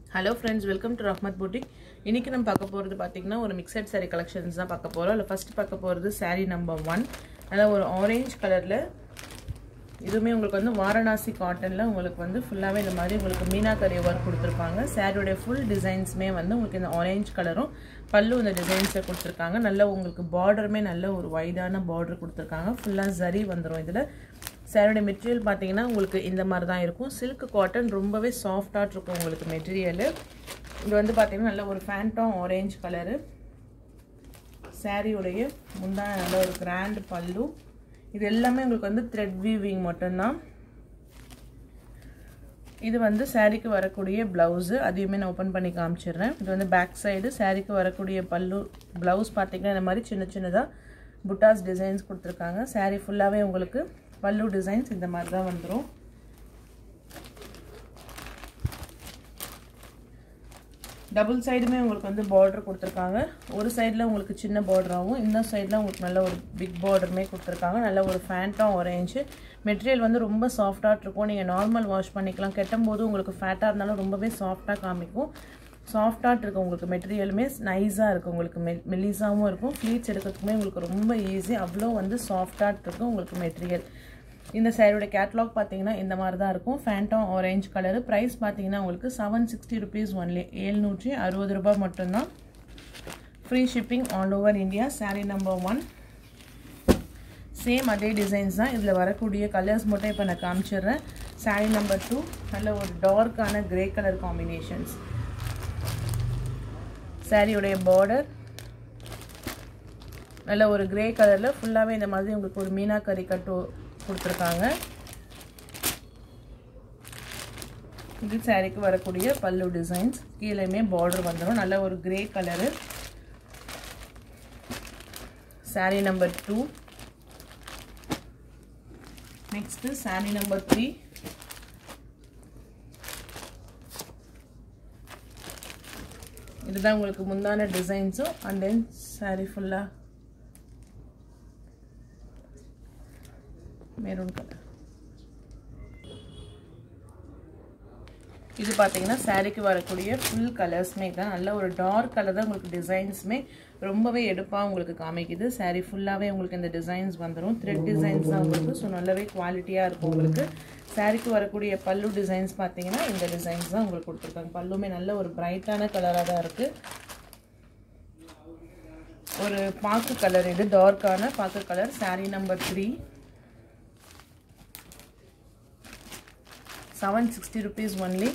hello friends welcome to Rahmath boutique இன்றைக்கி நம்ம பார்க்க போகிறது பார்த்தீங்கன்னா ஒரு மிக்சட் saree கலெக்ஷன்ஸ் தான் பார்க்க போகிறோம் அதில் ஃபஸ்ட்டு பார்க்க போகிறது saree நம்பர் ஒன் நல்லா ஒரு ஆரேஞ்ச் கலரில் இதுவுமே உங்களுக்கு வந்து வாரணாசி காட்டனில் உங்களுக்கு வந்து ஃபுல்லாகவே இந்த மாதிரி உங்களுக்கு மீனாக்கரி ஒர்க் கொடுத்துருப்பாங்க சாரியோடைய ஃபுல் டிசைன்ஸுமே வந்து உங்களுக்கு இந்த ஆரேஞ்ச் கலரும் பல்லு இந்த டிசைன்ஸை கொடுத்துருக்காங்க நல்ல உங்களுக்கு பார்டருமே நல்ல ஒரு வைடான பார்டர் கொடுத்துருக்காங்க ஃபுல்லாக ஜரி வந்துடும் இதில் சாரியோட மெட்டீரியல் பார்த்தீங்கன்னா உங்களுக்கு இந்த மாதிரி தான் இருக்கும் சில்க் காட்டன் ரொம்பவே சாஃப்டாக இருக்கும் உங்களுக்கு மெட்டீரியலு இது வந்து பார்த்தீங்கன்னா நல்ல ஒரு ஃபேண்டம் ஆரேஞ்ச் கலரு சாரியோடைய முந்தான நல்ல ஒரு கிராண்ட் பல்லு இது எல்லாமே உங்களுக்கு வந்து த்ரெட் வீவிங் மட்டும்தான் இது வந்து சாரீக்கு வரக்கூடிய ப்ளவுஸு அதையுமே நான் ஓப்பன் பண்ணி காமிச்சிடுறேன் இது வந்து பேக் சைடு சாரீக்கு வரக்கூடிய பல்லு ப்ளவுஸ் பார்த்தீங்கன்னா இந்த மாதிரி சின்ன சின்னதாக புட்டாஸ் டிசைன்ஸ் கொடுத்துருக்காங்க சாரீ ஃபுல்லாகவே உங்களுக்கு பல்லு டிசைன்ஸ் இந்த மாதிரி தான் வந்துடும் டபுள் சைடுமே உங்களுக்கு வந்து பார்டர் கொடுத்துருக்காங்க ஒரு சைடில் உங்களுக்கு சின்ன பார்டராகவும் இந்த சைடில் உங்களுக்கு நல்ல ஒரு பிக் பார்டருமே கொடுத்துருக்காங்க நல்ல ஒரு ஃபேண்ட்டாக ஒரேஞ்சு மெட்டீரியல் வந்து ரொம்ப சாஃப்டாக இருக்கும் நீங்கள் நார்மல் வாஷ் பண்ணிக்கலாம் கெட்டும் போது உங்களுக்கு ஃபேட்டாக இருந்தாலும் ரொம்பவே சாஃப்டாக காமிக்கும் சாஃப்டாக இருக்கும் உங்களுக்கு மெட்டீரியலுமே நைஸாக இருக்கும் உங்களுக்கு மெ மெலிசாகவும் இருக்கும் ஃப்ளீட்ஸ் எடுக்கிறதுக்குமே உங்களுக்கு ரொம்ப ஈஸி அவ்வளோ வந்து சாஃப்டாக இருக்கும் உங்களுக்கு மெட்டீரியல் இந்த சேரோட கேட்லாக் பார்த்தீங்கன்னா இந்த மாதிரி தான் இருக்கும் ஃபேண்டம் ஆரேஞ்ச் கலரு ப்ரைஸ் பார்த்தீங்கன்னா உங்களுக்கு செவன் சிக்ஸ்டி ருபீஸ் ஒன்லி ஏழ்நூற்றி அறுபது ரூபாய் மட்டும்தான் free shipping all over India sari number one same அதே டிசைன்ஸ் தான் இதில் வரக்கூடிய கலர்ஸ் மட்டும் இப்போ நான் காமிச்சிடுறேன் சாரீ நம்பர் டூ நல்ல ஒரு டார்க்கான கிரே கலர் காம்பினேஷன்ஸ் சாரியுடைய பார்டர் நல்ல ஒரு கிரே கலரில் ஃபுல்லாகவே இந்த மாதிரி உங்களுக்கு ஒரு மீனா கறி கட்டு கொடுத்துருக்காங்க இது சாரிக்கு வரக்கூடிய பல்லு டிசைன்ஸ் கீழேயுமே பார்டர் வந்துடும் நல்ல ஒரு grey colour sari number two next sari number three இதுதான் உங்களுக்கு முந்தான டிசைன்ஸும் அண்ட் தென் சாரீ ஃபுல்லாக மெரூன் கலர் இது பார்த்தீங்கன்னா சாரீக்கு வரக்கூடிய ஃபுல் கலர்ஸ்மே தான் நல்ல ஒரு டார்க் கலர் தான் உங்களுக்கு டிசைன்ஸுமே ரொம்பவே எடுப்பாக உங்களுக்கு காமிக்குது சாரீ ஃபுல்லாகவே உங்களுக்கு இந்த டிசைன்ஸ் வந்துடும் த்ரெட் டிசைன்ஸ் தான் உங்களுக்கு ஸோ நல்லாவே குவாலிட்டியாக இருக்கும் உங்களுக்கு சாரீக்கு வரக்கூடிய பல்லு டிசைன்ஸ் பார்த்தீங்கன்னா இந்த டிசைன்ஸ் தான் உங்களுக்கு கொடுத்துருக்காங்க பல்லுமே நல்ல ஒரு பிரைட்டான கலராக தான் இருக்குது ஒரு பாக்கு கலர் இது டார்க்கான பாக்கு colour sari number three seven sixty rupees only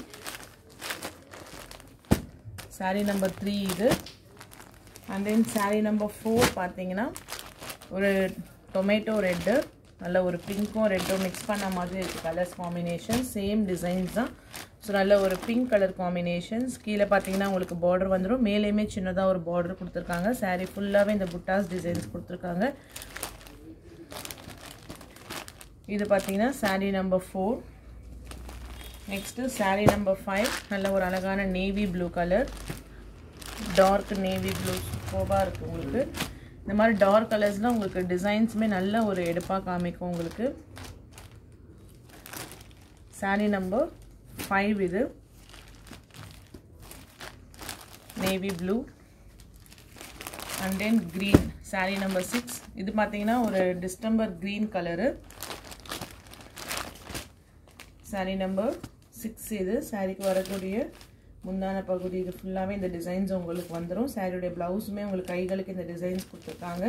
sari number three இது and then sari number four பார்த்தீங்கன்னா ஒரு டொமேட்டோ ரெட்டு நல்ல ஒரு பிங்க்கும் ரெட்டும் மிக்ஸ் பண்ண மாதிரி இருக்குது கலர்ஸ் காம்பினேஷன் சேம் டிசைன்ஸ் தான் ஸோ நல்ல ஒரு பிங்க் கலர் காம்பினேஷன்ஸ் கீழே பார்த்தீங்கன்னா உங்களுக்கு பார்டர் வந்துடும் மேலேயுமே சின்னதாக ஒரு பார்டர் கொடுத்துருக்காங்க சாரீ ஃபுல்லாகவே இந்த புட்டாஸ் டிசைன்ஸ் கொடுத்துருக்காங்க இது பார்த்தீங்கன்னா sari number four next sari number five நல்ல ஒரு அழகான navy blue colour dark navy blue சூப்பராக இருக்குது உங்களுக்கு இந்த மாதிரி டார்க் கலர்ஸ்லாம் உங்களுக்கு டிசைன்ஸுமே நல்ல ஒரு எடுப்பாக காமிக்கும் உங்களுக்கு சாரீ நம்பர் ஃபைவ் இது navy blue and then green sari number six இது பார்த்தீங்கன்னா ஒரு distemper green colour sari number six இது சாரீக்கு வரக்கூடிய முந்தான பகுதி இது ஃபுல்லாகவே இந்த டிசைன்ஸ் உங்களுக்கு வந்துடும் சாரியுடைய ப்ளவுஸுமே உங்களுக்கு கைகளுக்கு இந்த டிசைன்ஸ் கொடுத்துருக்காங்க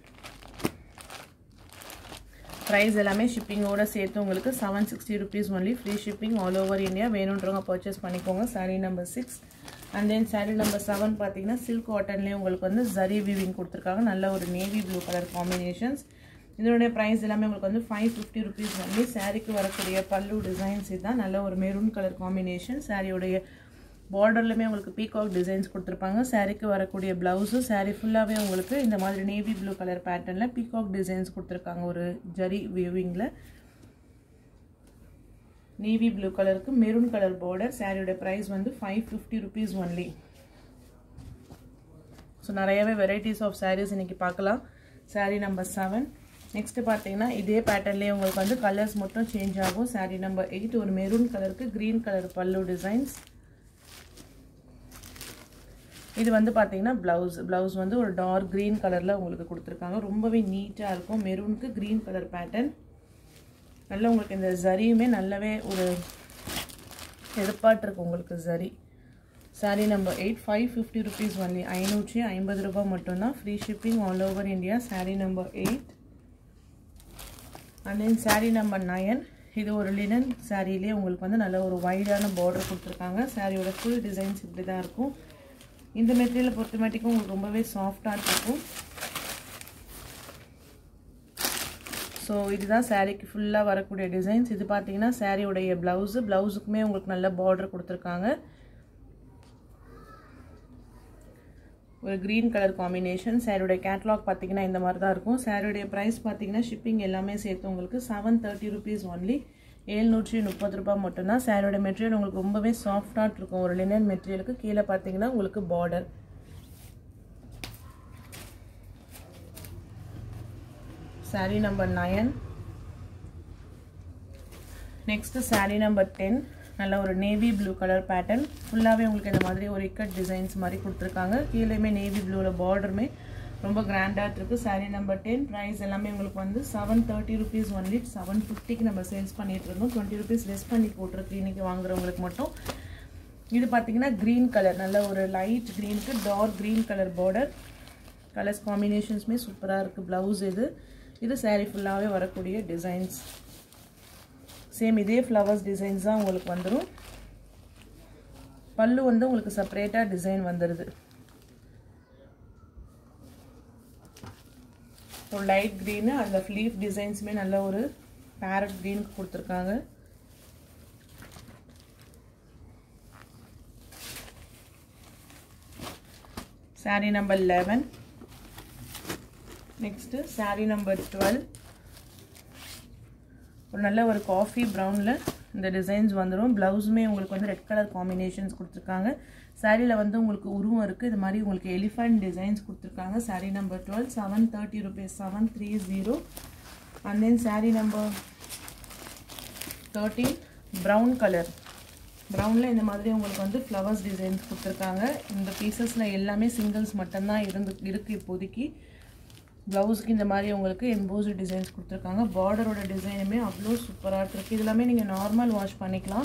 ப்ரைஸ் எல்லாமே ஷிப்பிங்கோடு சேர்த்து உங்களுக்கு seven sixty rupees only free shipping all over India வேணுன்றவங்க பர்ச்சேஸ் பண்ணிக்கோங்க sari number six and then sari number seven பார்த்தீங்கன்னா சில்க் காட்டன்லேயே உங்களுக்கு வந்து ஜரி வீவிங் கொடுத்துருக்காங்க நல்ல ஒரு நேவி ப்ளூ கலர் காம்பினேஷன்ஸ் இதனுடைய ப்ரைஸ் எல்லாமே உங்களுக்கு வந்து ஃபைவ் ஃபிஃப்டி ருபீஸ் வந்து சாரீக்கு வரக்கூடிய பல்லு டிசைன்ஸ் இதுதான் நல்ல ஒரு மெரூன் கலர் காம்பினேஷன் சாரியோடைய பார்டர்லையுமே உங்களுக்கு பீகாக் டிசைன்ஸ் கொடுத்துருப்பாங்க சாரீக்கு வரக்கூடிய ப்ளவுஸு சாரீ ஃபுல்லாகவே உங்களுக்கு இந்த மாதிரி நேவி ப்ளூ கலர் பேட்டர்னில் பீகாக் டிசைன்ஸ் கொடுத்துருக்காங்க ஒரு ஜரி வியூவிங்கில் நேவி ப்ளூ கலருக்கு மெரூன் கலர் பார்டர் சாரியோட ப்ரைஸ் வந்து five fifty rupees only so நிறையவே வெரைட்டிஸ் ஆஃப் சாரீஸ் இன்றைக்கி பார்க்கலாம் சாரீ நம்பர் செவன் நெக்ஸ்ட்டு பார்த்தீங்கன்னா இதே பேட்டர்ன்லேயே உங்களுக்கு வந்து கலர்ஸ் மட்டும் சேஞ்ச் ஆகும் சாரீ நம்பர் எயிட் ஒரு மெரூன் கலருக்கு க்ரீன் கலர் பல்லு டிசைன்ஸ் இது வந்து பார்த்தீங்கன்னா ப்ளவுஸ் ப்ளவுஸ் வந்து ஒரு டார்க் க்ரீன் கலரில் உங்களுக்கு கொடுத்துருக்காங்க ரொம்பவே நீட்டாக இருக்கும் மெரூனுக்கு க்ரீன் கலர் பேட்டர்ன் நல்லா உங்களுக்கு இந்த ஜரியுமே நல்லாவே ஒரு எதிர்பார்ட்டுருக்கு உங்களுக்கு zari sari number eight five fifty rupees only ஐநூற்றி ஐம்பது ரூபாய் மட்டும்தான் free shipping all over India sari number eight and then sari number nine இது ஒரு லினன் சாரீலேயே உங்களுக்கு வந்து நல்ல ஒரு வைடான பார்டர் கொடுத்துருக்காங்க சாரியோட ஃபுல் டிசைன்ஸ் இப்படி தான் இருக்கும் இந்த மெட்டீரியலை பொறுத்த மாட்டிக்கும் உங்களுக்கு ரொம்பவே சாஃப்டாக இருக்கும் ஸோ இதுதான் சாரீக்கு ஃபுல்லாக வரக்கூடிய டிசைன்ஸ் இது பார்த்தீங்கன்னா சாரியோடைய ப்ளவுஸு ப்ளவுஸுக்குமே உங்களுக்கு நல்ல பார்டர் கொடுத்துருக்காங்க ஒரு க்ரீன் கலர் காம்பினேஷன் சாரியோடைய கேட்லாக் பார்த்தீங்கன்னா இந்த மாதிரி தான் இருக்கும் சாரியோடைய ப்ரைஸ் பார்த்தீங்கன்னா ஷிப்பிங் எல்லாமே சேர்த்து உங்களுக்கு செவன் தேர்ட்டி ருபீஸ் ஒன்லி ஏழ்நூற்றி முப்பது ரூபாய் மட்டும்தான் சாரியோட மெட்டீரியல் உங்களுக்கு ரொம்பவே சாஃப்டாக இருக்கும் ஒரு லினன் மெட்டீரியலுக்கு கீழே பார்த்தீங்கன்னா உங்களுக்கு border sari number nine next sari number ten நல்ல ஒரு நேவி ப்ளூ கலர் பேட்டர்ன் ஃபுல்லாகவே உங்களுக்கு இந்த மாதிரி ஒரு இக்கட் டிசைன்ஸ் மாதிரி கொடுத்துருக்காங்க கீழேயுமே நேவி ப்ளூவில் பார்டருமே ரொம்ப கிராண்டாக இருக்குது சாரீ நம்பர் டென் ப்ரைஸ் எல்லாமே உங்களுக்கு வந்து seven thirty rupees only seven ஃபிஃப்டிக்கு நம்ம சேல்ஸ் பண்ணிகிட்டு இருந்தோம் டுவெண்ட்டி ருபீஸ் லெஸ் பண்ணி போட்டிருக்கு இன்றைக்கி வாங்குறவங்களுக்கு மட்டும் இது பார்த்தீங்கன்னா க்ரீன் கலர் நல்ல ஒரு லைட் க்ரீனுக்கு dark green colour border colours காம்பினேஷன்ஸுமே சூப்பராக இருக்குது ப்ளவுஸ் இது இது சாரீ ஃபுல்லாகவே வரக்கூடிய டிசைன்ஸ் சேம் இதே ஃப்ளவர்ஸ் டிசைன்ஸ் தான் உங்களுக்கு வந்துடும் பல்லு வந்து உங்களுக்கு செப்பரேட்டாக டிசைன் வந்துடுது ஒரு லைட் க்ரீனு அந்த ஃப்ளீஃப் டிசைன்ஸுமே நல்ல ஒரு பேரட் க்ரீனுக்கு கொடுத்துருக்காங்க sari number eleven next sari number twelve ஒரு நல்ல ஒரு காஃபி ப்ரௌனில் இந்த டிசைன்ஸ் வந்துடும் ப்ளவுஸுமே உங்களுக்கு வந்து ரெட் கலர் காம்பினேஷன்ஸ் கொடுத்துருக்காங்க சாரியில் வந்து உங்களுக்கு உருவம் இருக்குது இது மாதிரி உங்களுக்கு எலிஃபண்ட் டிசைன்ஸ் கொடுத்துருக்காங்க sari number twelve seven thirty rupees seven three zero and then sari number thirteen brown colour ப்ரௌனில் இந்த மாதிரி உங்களுக்கு வந்து ஃப்ளவர்ஸ் டிசைன்ஸ் கொடுத்துருக்காங்க இந்த பீசஸில் எல்லாமே சிங்கிள்ஸ் மட்டும்தான் இருந்து இருக்குது இப்போதைக்கு ப்ளவுஸுக்கு இந்த மாதிரி உங்களுக்கு எம்போஸ்டு டிசைன்ஸ் கொடுத்துருக்காங்க பார்டரோட டிசைனுமே அவ்வளோ சூப்பராக இருக்குது இது எல்லாமே நீங்கள் நார்மல் வாஷ் பண்ணிக்கலாம்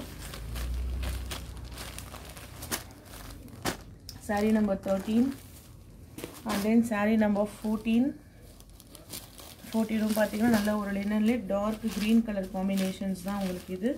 sari number thirteen and then sari number fourteen ஃபோர்டீனும் பார்த்தீங்கன்னா நல்ல ஒரு லினன்லேயே டார்க் க்ரீன் கலர் காம்பினேஷன்ஸ் தான் உங்களுக்கு இது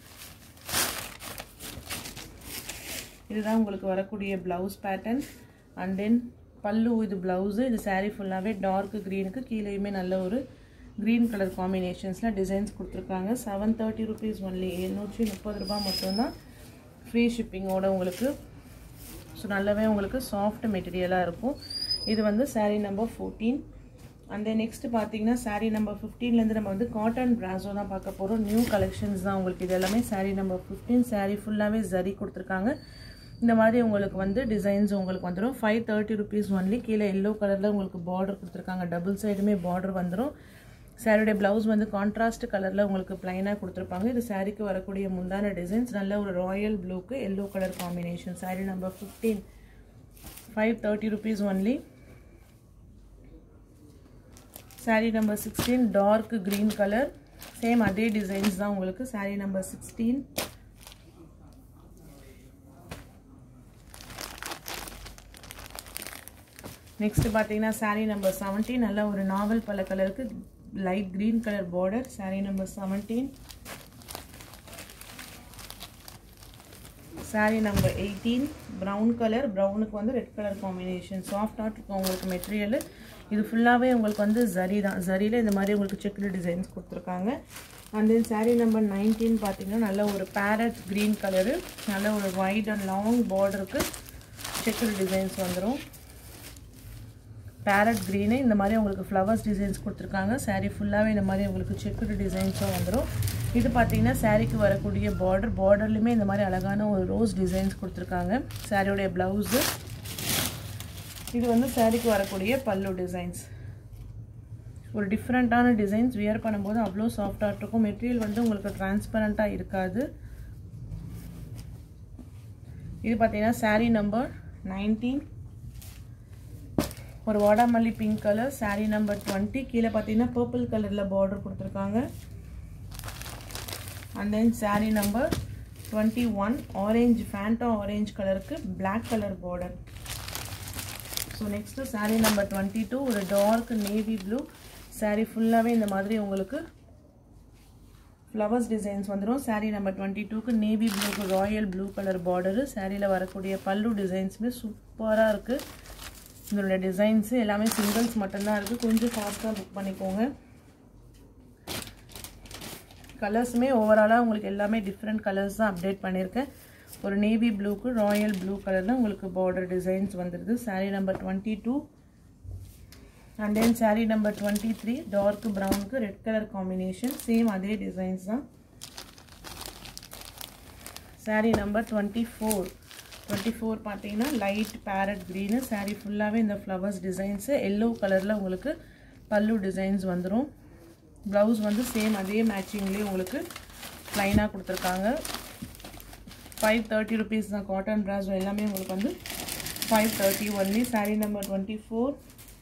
இதுதான் உங்களுக்கு வரக்கூடிய ப்ளவுஸ் பேட்டர்ன் அண்ட் தென் பல்லு இது ப்ளவுஸு இது சாரீ ஃபுல்லாகவே டார்க் க்ரீனுக்கு கீழேயுமே நல்ல ஒரு க்ரீன் கலர் காம்பினேஷன்ஸில் டிசைன்ஸ் கொடுத்துருக்காங்க செவன் தேர்ட்டி ருபீஸ் ஒன்லி எழுநூற்றி முப்பது ரூபா மட்டும்தான் ஃப்ரீ ஷிப்பிங்கோட உங்களுக்கு ஸோ நல்லாவே உங்களுக்கு சாஃப்ட் மெட்டீரியலாக இருக்கும் இது வந்து sari number fourteen and then next பார்த்தீங்கன்னா சாரீ நம்பர் ஃபிஃப்டீன்லேருந்து நம்ம வந்து காட்டன் ப்ராஸோ தான் பார்க்க போகிறோம் நியூ கலெக்ஷன்ஸ் தான் உங்களுக்கு இது எல்லாமே சாரீ நம்பர் ஃபிஃப்டீன் சாரீ ஃபுல்லாகவே ஜரி கொடுத்துருக்காங்க இந்த மாதிரி உங்களுக்கு வந்து டிசைன்ஸ் உங்களுக்கு வந்துடும் ஃபைவ் தேர்ட்டி ருபீஸ் ஒன்லி கீழே எல்லோ கலரில் உங்களுக்கு பார்டர் கொடுத்துருக்காங்க டபுள் சைடுமே பார்டர் வந்துடும் சாரியுடைய ப்ளவுஸ் வந்து கான்ட்ராஸ்ட் கலரில் உங்களுக்கு ப்ளைனாக கொடுத்துருப்பாங்க இது சாரிக்கு வரக்கூடிய முந்தான டிசைன்ஸ் நல்ல ஒரு ராயல் ப்ளூக்கு yellow colour combination sari number fifteen five thirty rupees only sari number sixteen dark green colour same அதே டிசைன்ஸ் தான் உங்களுக்கு சாரி நம்பர் சிக்ஸ்டீன் நெக்ஸ்ட் பார்த்தீங்கன்னா சாரீ நம்பர் செவன்டீன் நல்ல ஒரு நாவல் பல கலருக்கு light green colour border sari number seventeen sari number eighteen brown colour ப்ரௌனுக்கு வந்து ரெட் கலர் காம்பினேஷன் சாஃப்டாக இருக்கும் உங்களுக்கு மெட்டீரியல் இது ஃபுல்லாகவே உங்களுக்கு வந்து ஜரி தான் ஜரியில் இந்த மாதிரி உங்களுக்கு செக்குடு டிசைன்ஸ் கொடுத்துருக்காங்க and then sari number nineteen பார்த்தீங்கன்னா நல்ல ஒரு பேரட் க்ரீன் கலரு நல்ல ஒரு ஒயிட் அண்ட் லாங் பார்டருக்கு செக்குடு டிசைன்ஸ் வந்துடும் பேரட் க்ரீனு இந்த மாதிரி உங்களுக்கு ஃப்ளவர்ஸ் டிசைன்ஸ் கொடுத்துருக்காங்க சாரீ ஃபுல்லாகவே இந்த மாதிரி உங்களுக்கு செக்குடு டிசைன்ஸும் வந்துடும் இது பார்த்தீங்கன்னா சாரீக்கு வரக்கூடிய பார்டர் பார்டர்லையுமே இந்த மாதிரி அழகான ஒரு ரோஸ் டிசைன்ஸ் கொடுத்துருக்காங்க சாரியோடைய ப்ளவுஸு இது வந்து சாரீக்கு வரக்கூடிய பல்லு டிசைன்ஸ் ஒரு டிஃப்ரெண்ட்டான டிசைன்ஸ் வியர் பண்ணும்போது அவ்வளோ சாஃப்டாக இருக்கும் மெட்டீரியல் வந்து உங்களுக்கு டிரான்ஸ்பரண்ட்டாக இருக்காது இது பார்த்தீங்கன்னா சாரீ நம்பர் நைன்டீன் ஒரு வாடாமல்லி pink colour sari number twenty கீழே பார்த்தீங்கன்னா பர்பிள் கலரில் பார்டர் கொடுத்துருக்காங்க and then sari number twenty one orange Fanta orange கலருக்கு black colour border so next sari number twenty two ஒரு டார்க் நேவி ப்ளூ சாரீ ஃபுல்லாகவே இந்த மாதிரி உங்களுக்கு ஃப்ளவர்ஸ் டிசைன்ஸ் வந்துடும் சாரீ நம்பர் டுவெண்ட்டி டூக்கு நேவி ப்ளூக்கு ராயல் ப்ளூ கலர் பார்டரு சாரியில் வரக்கூடிய பல்லு டிசைன்ஸுமே சூப்பராக இருக்குது இதோட டிசைன்ஸு எல்லாமே சிங்கிள்ஸ் மட்டும்தான் இருக்குது கொஞ்சம் ஃபாஸ்ட்டாக புக் பண்ணிக்கோங்க கலர்ஸுமே ஓவராலாக உங்களுக்கு எல்லாமே டிஃப்ரெண்ட் கலர்ஸ் தான் அப்டேட் பண்ணியிருக்கேன் ஒரு நேவி ப்ளூக்கு ராயல் ப்ளூ கலரில் உங்களுக்கு பார்டர் டிசைன்ஸ் வந்துடுது sari number twenty two and then sari number twenty three dark ப்ரௌனுக்கு ரெட் கலர் காம்பினேஷன் சேம் அதே டிசைன்ஸ் தான் sari number twenty four twenty four பார்த்தீங்கன்னா லைட் பேரட் க்ரீனு சாரீ ஃபுல்லாகவே இந்த ஃப்ளவர்ஸ் டிசைன்ஸு எல்லோ கலரில் உங்களுக்கு பல்லு டிசைன்ஸ் வந்துடும் ப்ளவுஸ் வந்து சேம் அதே மேட்சிங்லேயே உங்களுக்கு ப்ளைனாக கொடுத்துருக்காங்க ஃபைவ் தேர்ட்டி ருபீஸ் தான் காட்டன் ப்ராஸோ எல்லாமே உங்களுக்கு வந்து five thirty only sari number twenty four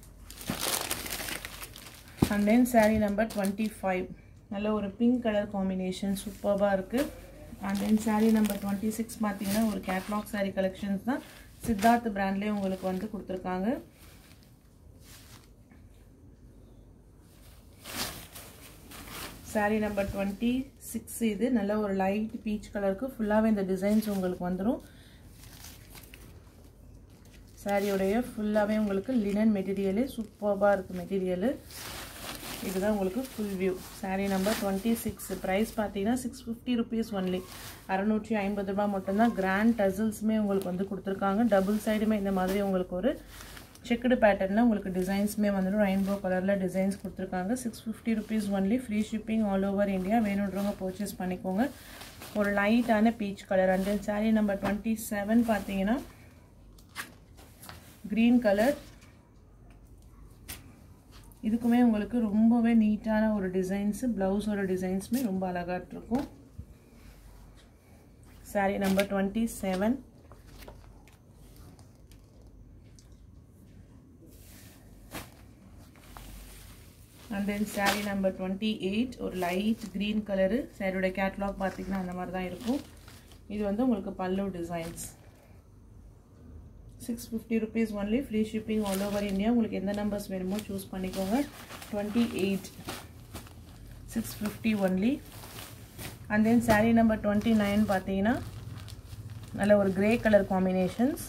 and then sari number twenty five நல்ல ஒரு பிங்க் கலர் காம்பினேஷன் சூப்பராக இருக்குது and then sari number twenty six பார்த்தீங்கன்னா ஒரு கேட்லாக் சாரீ கலெக்ஷன்ஸ் தான் சித்தார்த் பிராண்ட்லேயே உங்களுக்கு வந்து கொடுத்துருக்காங்க சாரீ நம்பர் டுவெண்ட்டி சிக்ஸ் இது நல்ல ஒரு லைட் பீச் கலருக்கு ஃபுல்லாகவே இந்த டிசைன்ஸ் உங்களுக்கு வந்துடும் சாரியோடைய ஃபுல்லாகவே உங்களுக்கு லினன் மெட்டீரியலு சூப்பராக இருக்குது மெட்டீரியலு இதுதான் உங்களுக்கு full view sari number twenty six price பார்த்தீங்கன்னா சிக்ஸ் ஃபிஃப்டி ருபீஸ் ஒன்லி அறநூற்றி ஐம்பது ரூபா மட்டும்தான் கிராண்ட் டசில்ஸுமே உங்களுக்கு வந்து கொடுத்துருக்காங்க டபுள் சைடுமே இந்த மாதிரி உங்களுக்கு ஒரு செக்குடு பேட்டர்னில் உங்களுக்கு டிசைன்ஸுமே வந்துடும் ரெயின்போ கலரில் டிசைன்ஸ் கொடுத்துருக்காங்க six fifty rupees only free shipping all over India வேணுன்றவங்க பர்ச்சேஸ் பண்ணிக்கோங்க ஒரு லைட்டான peach colour and then sari number twenty seven பார்த்தீங்கன்னா க்ரீன் கலர் இதுக்குமே உங்களுக்கு ரொம்பவே நீட்டான ஒரு டிசைன்ஸு ப்ளவுஸோட டிசைன்ஸுமே ரொம்ப அழகாக இருக்கும் sari number twenty seven and then sari number twenty eight light லைட் க்ரீன் கலரு சாரியோட கேட்லாக் பார்த்தீங்கன்னா அந்த மாதிரி தான் இருக்கும் இது வந்து உங்களுக்கு பல்லு designs six fifty rupees only free shipping all over India உங்களுக்கு எந்த நம்பர்ஸ் வேணுமோ சூஸ் பண்ணிக்கோங்க twenty eight six fifty only and then sari number twenty nine பார்த்தீங்கன்னா நல்ல ஒரு கிரே கலர் காம்பினேஷன்ஸ்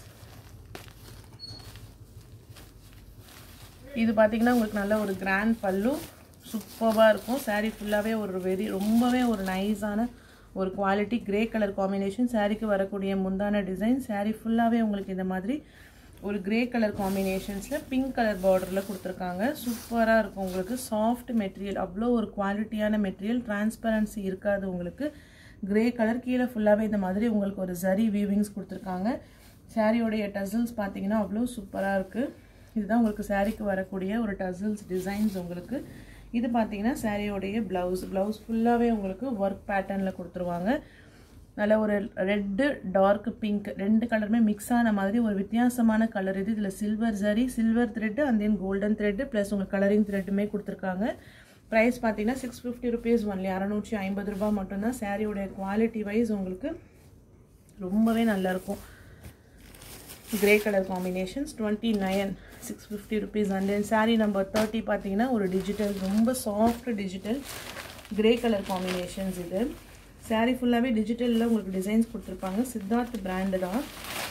இது பார்த்தீங்கன்னா உங்களுக்கு நல்ல ஒரு கிராண்ட் பல்லு சூப்பராக இருக்கும் சாரீ ஃபுல்லாகவே ஒரு வெரி ரொம்பவே ஒரு நைஸான ஒரு குவாலிட்டி கிரே கலர் காம்பினேஷன் சாரீக்கு வரக்கூடிய முந்தான டிசைன் சாரீ ஃபுல்லாகவே உங்களுக்கு இந்த மாதிரி ஒரு கிரே கலர் காம்பினேஷன்ஸில் பிங்க் கலர் பார்டரில் கொடுத்துருக்காங்க சூப்பராக இருக்கும் உங்களுக்கு சாஃப்ட் மெட்டீரியல் அவ்வளோ ஒரு குவாலிட்டியான மெட்டீரியல் டிரான்ஸ்பரன்சி இருக்காது உங்களுக்கு கிரே கலர் கீழே ஃபுல்லாகவே இந்த மாதிரி உங்களுக்கு ஒரு ஜரி வீவிங்ஸ் கொடுத்துருக்காங்க சாரியோடைய டசில்ஸ் பார்த்தீங்கன்னா அவ்வளோ சூப்பராக இருக்குது இதுதான் உங்களுக்கு சாரீக்கு வரக்கூடிய ஒரு டசில்ஸ் டிசைன்ஸ் உங்களுக்கு இது பார்த்தீங்கன்னா சாரியோடைய ப்ளவுஸ் ப்ளவுஸ் ஃபுல்லாகவே உங்களுக்கு ஒர்க் பேட்டர்னில் கொடுத்துருவாங்க நல்ல ஒரு ரெட்டு டார்க் பிங்க் ரெண்டு கலருமே மிக்ஸ் ஆன மாதிரி ஒரு வித்தியாசமான கலர் இது இதில் silver zari silver thread and then golden thread plus உங்களுக்கு கலரிங் த்ரெட்டுமே கொடுத்துருக்காங்க ப்ரைஸ் பார்த்தீங்கன்னா சிக்ஸ் ஃபிஃப்டி ருபீஸ் ஒன்லி அறநூற்றி ஐம்பது ரூபா மட்டும்தான் சாரியோடைய குவாலிட்டி வைஸ் உங்களுக்கு ரொம்பவே நல்லாயிருக்கும் grey colour combinations twenty nine six fifty rupees and then sari number thirty பார்த்தீங்கன்னா ஒரு டிஜிட்டல் ரொம்ப soft digital grey colour combinations இது சாரீ ஃபுல்லாகவே டிஜிட்டலில் உங்களுக்கு டிசைன்ஸ் கொடுத்துருப்பாங்க சித்தார்த் பிராண்டு தான்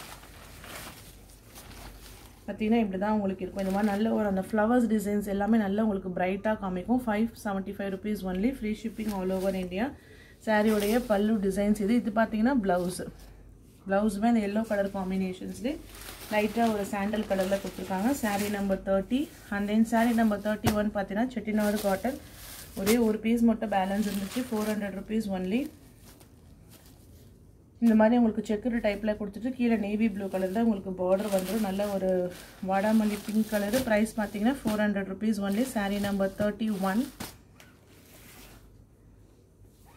பார்த்தீங்கன்னா இப்படி தான் உங்களுக்கு இருக்கும் இந்த மாதிரி நல்ல ஒரு அந்த ஃப்ளவர்ஸ் டிசைன்ஸ் எல்லாமே நல்லா உங்களுக்கு பிரைட்டாக காமிக்கும் five seventy five rupees only free shipping all over India சாரியோடைய பல்லு டிசைன்ஸ் இது இது பார்த்தீங்கன்னா ப்ளவுஸு ப்ளவுஸுமே அந்த எல்லோ கலர் காம்பினேஷன்ஸ்லேயே லைட்டாக ஒரு சாண்டல் கலரில் கொடுத்துருக்காங்க sari number thirty and then sari number thirty one பார்த்தீங்கன்னா செட்டிநாடு காட்டன் ஒரே ஒரு பீஸ் மட்டும் பேலன்ஸ் இருந்துச்சு ஃபோர் ஹண்ட்ரட் ருபீஸ் ஒன்லி இந்த மாதிரி உங்களுக்கு செக்குடு டைப்பில் கொடுத்துட்டு கீழே நேவி ப்ளூ கலரில் உங்களுக்கு பார்டர் வந்துடும் நல்ல ஒரு வாடாமல்லி பிங்க் கலரு ப்ரைஸ் பார்த்தீங்கன்னா four hundred rupees only sari number thirty one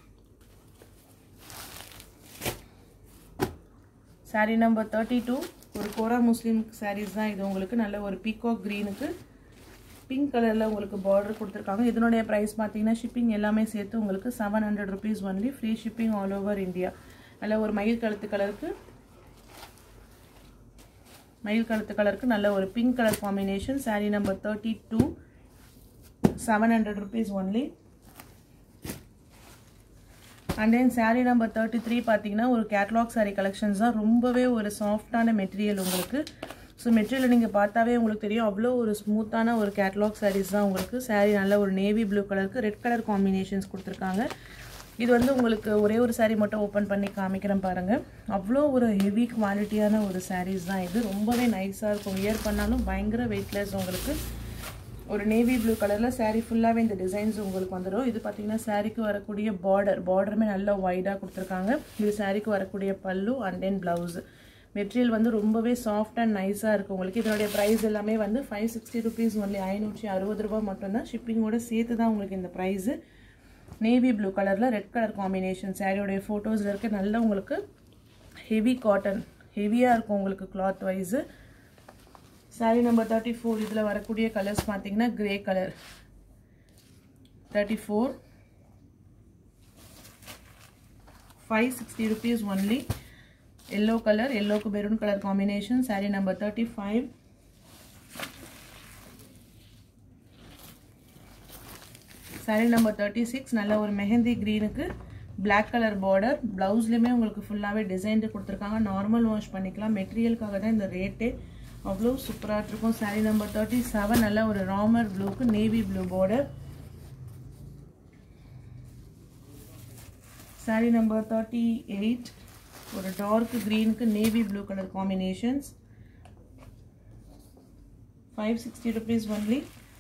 sari number thirty two ஒரு கோரா முஸ்லீம் சாரீஸ் தான் இது உங்களுக்கு நல்ல ஒரு பீகாக் க்ரீனுக்கு பிங்க் கலரில் உங்களுக்கு பார்டர் கொடுத்துருக்காங்க இதனுடைய ப்ரைஸ் பார்த்தீங்கன்னா ஷிப்பிங் எல்லாமே சேர்த்து உங்களுக்கு seven hundred rupees only free shipping all over India நல்ல ஒரு மயில் கழுத்து கலருக்கு மயில் கழுத்து கலருக்கு நல்ல ஒரு pink colour combination sari number thirty two seven hundred rupees only and then sari number thirty three பார்த்தீங்கன்னா ஒரு கேட்லாக் சாரீ கலெக்ஷன்ஸ் தான் ரொம்பவே ஒரு சாஃப்டான மெட்டீரியல் உங்களுக்கு ஸோ மெட்டீரியல் நீங்கள் பார்த்தாவே உங்களுக்கு தெரியும் அவ்வளோ ஒரு ஸ்மூத்தான ஒரு கேட்லாக் சாரீஸ் தான் உங்களுக்கு சாரீ நல்ல ஒரு நேவி ப்ளூ கலருக்கு ரெட் கலர் காம்பினேஷன்ஸ் கொடுத்துருக்காங்க இது வந்து உங்களுக்கு ஒரே ஒரு சாரீ மட்டும் ஓப்பன் பண்ணி காமிக்கிறேன் பாருங்கள் அவ்வளோ ஒரு ஹெவி குவாலிட்டியான ஒரு சாரீஸ் தான் இது ரொம்பவே நைஸாக இருக்கும் வியர் பண்ணாலும் பயங்கர வெயிட்லெஸ் உங்களுக்கு ஒரு நேவி ப்ளூ கலரில் சாரீ ஃபுல்லாகவே இந்த டிசைன்ஸ் உங்களுக்கு வந்துடும் இது பார்த்தீங்கன்னா சாரீக்கு வரக்கூடிய பார்டர் பார்டருமே நல்லா ஒய்டாக கொடுத்துருக்காங்க இது சாரீக்கு வரக்கூடிய பல்லு அண்ட் தென் ப்ளவுஸு மெட்டீரியல் வந்து ரொம்பவே சாஃப்ட் அண்ட் நைஸாக இருக்குது உங்களுக்கு இதனுடைய ப்ரைஸ் எல்லாமே வந்து ஃபைவ் சிக்ஸ்டி ருபீஸ் ஒன்லி ஐநூற்றி அறுபது ரூபா மட்டும்தான் ஷிப்பிங்கோட சேர்த்து தான் உங்களுக்கு இந்த ப்ரைஸு நேவி ப்ளூ கலரில் ரெட் கலர் காம்பினேஷன் சாரியோடைய ஃபோட்டோஸில் இருக்க நல்ல உங்களுக்கு ஹெவி காட்டன் ஹெவியாக இருக்கும் உங்களுக்கு cloth wise sari number thirty four இதில் வரக்கூடிய கலர்ஸ் பார்த்தீங்கன்னா grey colour thirty four five sixty rupees only yellow colour எல்லோக்கு maroon colour combination sari number thirty five sari number thirty six நல்ல ஒரு மெஹந்தி க்ரீனுக்கு பிளாக் கலர் பார்டர் ப்ளவுஸ்லேயுமே உங்களுக்கு ஃபுல்லாகவே டிசைன் கொடுத்துருக்காங்க நார்மல் வாஷ் பண்ணிக்கலாம் மெட்டீரியலுக்காக தான் இந்த ரேட்டே அவ்வளோ சூப்பராக இருக்கும் சாரி நம்பர் தேர்ட்டி செவன் நல்ல ஒரு ராமர் ப்ளூக்கு navy blue border sari number thirty eight ஒரு டார்க் க்ரீனுக்கு navy blue colour combinations five sixty rupees only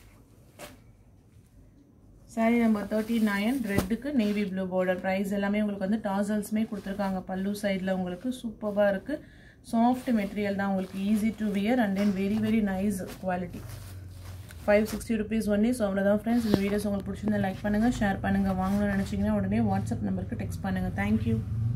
sari number thirty nine ரெட்டுக்கு நேவி ப்ளூ பார்டர் ப்ரைஸ் எல்லாமே உங்களுக்கு வந்து டாசல்ஸுமே கொடுத்துருக்காங்க பல்லு சைடில் உங்களுக்கு சூப்பராக இருக்குது சாஃப்ட் மெட்டீரியல் தான் உங்களுக்கு easy to wear and then very very nice quality five sixty rupees only so அவ்வளோதான் ஃப்ரெண்ட்ஸ் இந்த வீடியோஸ் உங்களுக்கு பிடிச்சிருந்தா லைக் பண்ணுங்கள் ஷேர் பண்ணுங்கள் வாங்கணும்னு நினச்சிங்கன்னா உடனே வாட்ஸ்அப் நம்பருக்கு டெக்ஸ்ட் பண்ணுங்கள் தேங்க்யூ